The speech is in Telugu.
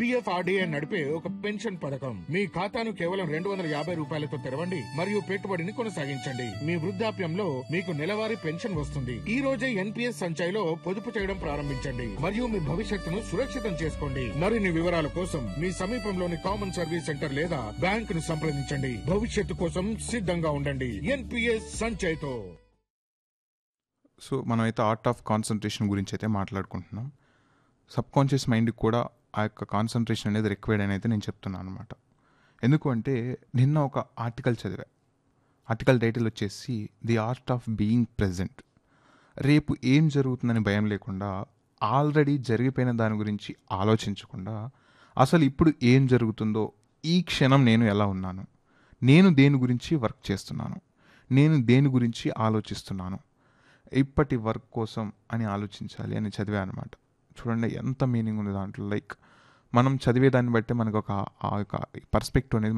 పిఎఫ్ఆర్డిఏ నడిపే ఒక పెన్షన్ పథకం మీ ఖాతాను కేవలం రెండు వందల యాభై రూపాయలతో తెరవండి మరియు పెట్టుబడిని కొనసాగించండి మీ వృద్ధాప్యంలో మీకు నెలవారీ పెన్షన్ వస్తుంది ఈ రోజే ఎన్పిఎస్ సంచయ్లో పొదుపు చేయడం ప్రారంభించండి మరియు మీ భవిష్యత్తును సురక్షితం చేసుకోండి మరిన్ని వివరాల కోసం మీ సమీపంలోని కామన్ సర్వీస్ సెంటర్ లేదా బ్యాంక్ ను సంప్రదించండి భవిష్యత్తు కోసం సిద్ధంగా ఉండండి ఎన్పిఎస్ సంచయ్తో సో మనమైతే ఆర్ట్ ఆఫ్ కాన్సన్ట్రేషన్ గురించి అయితే మాట్లాడుకుంటున్నాం సబ్ కాన్షియస్ మైండ్కి కూడా ఆ యొక్క కాన్సన్ట్రేషన్ అనేది రిక్వైర్డ్ అని అయితే నేను చెప్తున్నాను అనమాట ఎందుకు అంటే నిన్న ఒక ఆర్టికల్ చదివా ఆర్టికల్ టైటిల్ వచ్చేసి the art of being present రేపు ఏం జరుగుతుందని భయం లేకుండా ఆల్రెడీ జరిగిపోయిన దాని గురించి ఆలోచించకుండా అసలు ఇప్పుడు ఏం జరుగుతుందో ఈ క్షణం నేను ఎలా ఉన్నాను నేను దేని గురించి వర్క్ చేస్తున్నాను నేను దేని గురించి ఆలోచిస్తున్నాను ఇప్పటి వర్క్ కోసం అని ఆలోచించాలి అని చదివా అనమాట చూడండి ఎంత మీనింగ్ ఉంది దాంట్లో లైక్ మనం చదివే దాన్ని బట్టి మనకు ఒక ఆ యొక్క పర్స్పెక్టివ్ అనేది